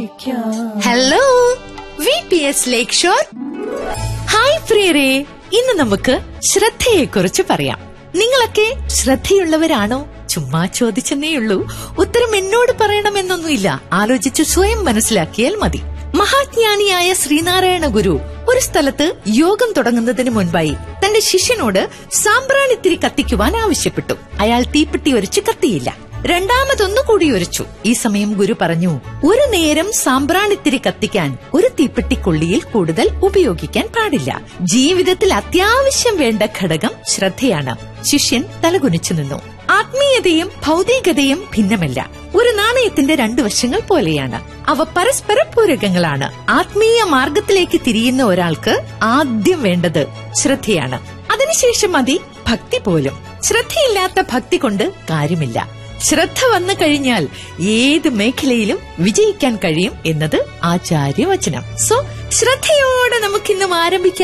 hello V P S lake shore hi പ്രിയരെ ഇന്ന് നമുക്ക് ശ്രദ്ധയെ കുറിച്ച് പറയാം നിങ്ങളൊക്കെ ശ്രദ്ധയുള്ളവരാണോ ചുമ്മാ ചോദിച്ചെന്നേയുള്ളൂ ഉത്തരം എന്നോട് പറയണമെന്നൊന്നുമില്ല ആലോചിച്ച് സ്വയം മനസ്സിലാക്കിയാൽ മതി മഹാജ്ഞാനിയായ ശ്രീനാരായണ ഗുരു ഒരു സ്ഥലത്ത് യോഗം തുടങ്ങുന്നതിന് മുൻപായി തന്റെ ശിഷ്യനോട് സാമ്പ്രാണിത്തിരി കത്തിക്കുവാൻ ആവശ്യപ്പെട്ടു അയാൾ തീപ്പെട്ടി ഒരിച്ച് കത്തിയില്ല രണ്ടാമതൊന്നു കൂടി ഒരിച്ചു ഈ സമയം ഗുരു പറഞ്ഞു ഒരു നേരം സാമ്പ്രാണിത്തിരി കത്തിക്കാൻ ഒരു തീപ്പെട്ടിക്കൊള്ളിയിൽ കൂടുതൽ ഉപയോഗിക്കാൻ പാടില്ല ജീവിതത്തിൽ അത്യാവശ്യം വേണ്ട ഘടകം ശ്രദ്ധയാണ് ശിഷ്യൻ തലകുനിച്ചു നിന്നു ആത്മീയതയും ഭൗതികതയും ഭിന്നമല്ല ഒരു നാണയത്തിന്റെ രണ്ടു വശങ്ങൾ പോലെയാണ് അവ പരസ്പര പൂരകങ്ങളാണ് ആത്മീയ മാർഗത്തിലേക്ക് തിരിയുന്ന ഒരാൾക്ക് ആദ്യം വേണ്ടത് ശ്രദ്ധയാണ് അതിനുശേഷം മതി ഭക്തി പോലും ശ്രദ്ധയില്ലാത്ത ഭക്തി കൊണ്ട് കാര്യമില്ല ശ്രദ്ധ വന്നു കഴിഞ്ഞാൽ ഏത് മേഖലയിലും വിജയിക്കാൻ കഴിയും എന്നത് ആചാര്യവചനം സോ ശ്രദ്ധയോടെ നമുക്കിന്നും ആരംഭിക്കാം